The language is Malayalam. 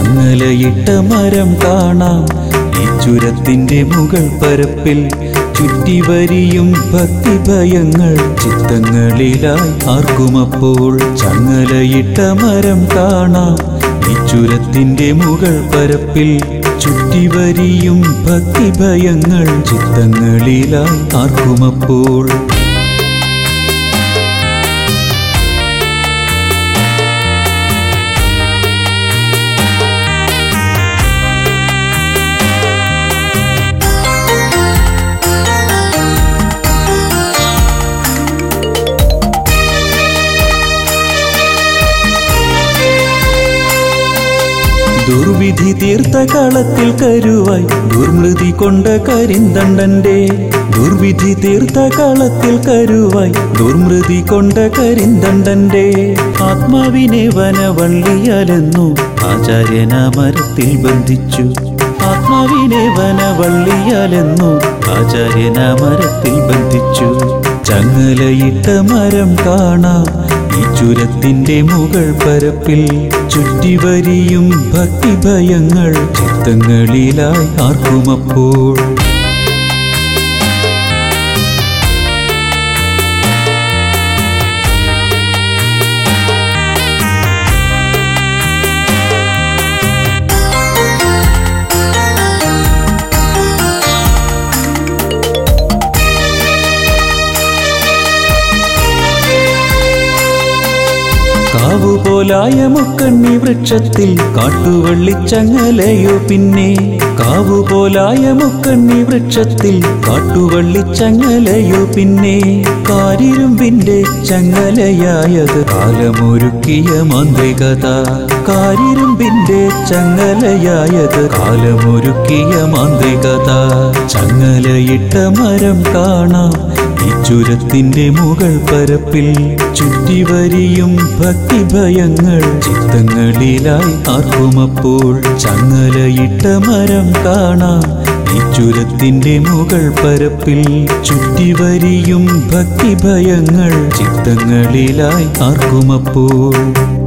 ചങ്ങലയിട്ട മരം കാണാം ഈ ചുരത്തിന്റെ മുകൾ പരപ്പിൽ ചുറ്റിവരിയും ഭക്തിഭയങ്ങൾ ചിത്തങ്ങളിലായി ആർക്കുമപ്പോൾ ചങ്ങലയിട്ട മരം കാണാം ഈ ചുരത്തിന്റെ മുകൾ പരപ്പിൽ ചുറ്റിവരിയും ഭക്തിഭയങ്ങൾ ചിത്തങ്ങളിലായി ആർക്കുമപ്പോൾ ദുർവിധി തീർത്ത കളത്തിൽ കരുവായി ദുർമൃതി കൊണ്ട കരിന്തണ്ടന്റെ ദുർവിധി തീർത്ത കളത്തിൽ കരുവായി ദുർമൃതി കൊണ്ട കരിന്തണ്ടന്റെ ആത്മാവിനെ വനവള്ളിയാലെന്നു ആചാര്യന മരത്തിൽ ബന്ധിച്ചു ആത്മാവിനെ വനവള്ളിയാലെന്നു ആചാര്യന മരത്തിൽ ബന്ധിച്ചു ചങ്ങലയിട്ട മരം കാണാം ഈ ചുരത്തിന്റെ മുകൾ പരപ്പിൽ ചുറ്റിവരിയും ഭക്തിഭയങ്ങൾ ചിത്തങ്ങളിലായി ആർക്കുമപ്പോൾ കാവുപോലായ മുക്കണ്ണി വൃക്ഷത്തിൽ കാട്ടുവള്ളിച്ചങ്ങലയോ പിന്നെ കാവുപോലായ മുക്കണ്ണി വൃക്ഷത്തിൽ കാട്ടുവള്ളിച്ചങ്ങലയോ പിന്നെ കാരിരുമ്പിന്റെ ചങ്ങലയായത് കാലമൊരുക്കിയ മാന്ത്രികത കാരിരുമ്പിന്റെ ചങ്ങലയായത് കാലമൊരുക്കിയ മാന്ത്രികത ചങ്ങലയിട്ട മരം കാണാം ഈ ചുരത്തിന്റെ മുകൾ പരപ്പിൽ ചുറ്റിവരിയും ഭക്തിഭയങ്ങൾ ചിത്തങ്ങളിലായി ആർക്കുമപ്പോൾ ചങ്ങലയിട്ട മരം കാണാം ഈ ചുരത്തിന്റെ മുകൾ പരപ്പിൽ ചുറ്റിവരിയും ഭക്തിഭയങ്ങൾ ചിത്തങ്ങളിലായി ആർക്കുമപ്പോൾ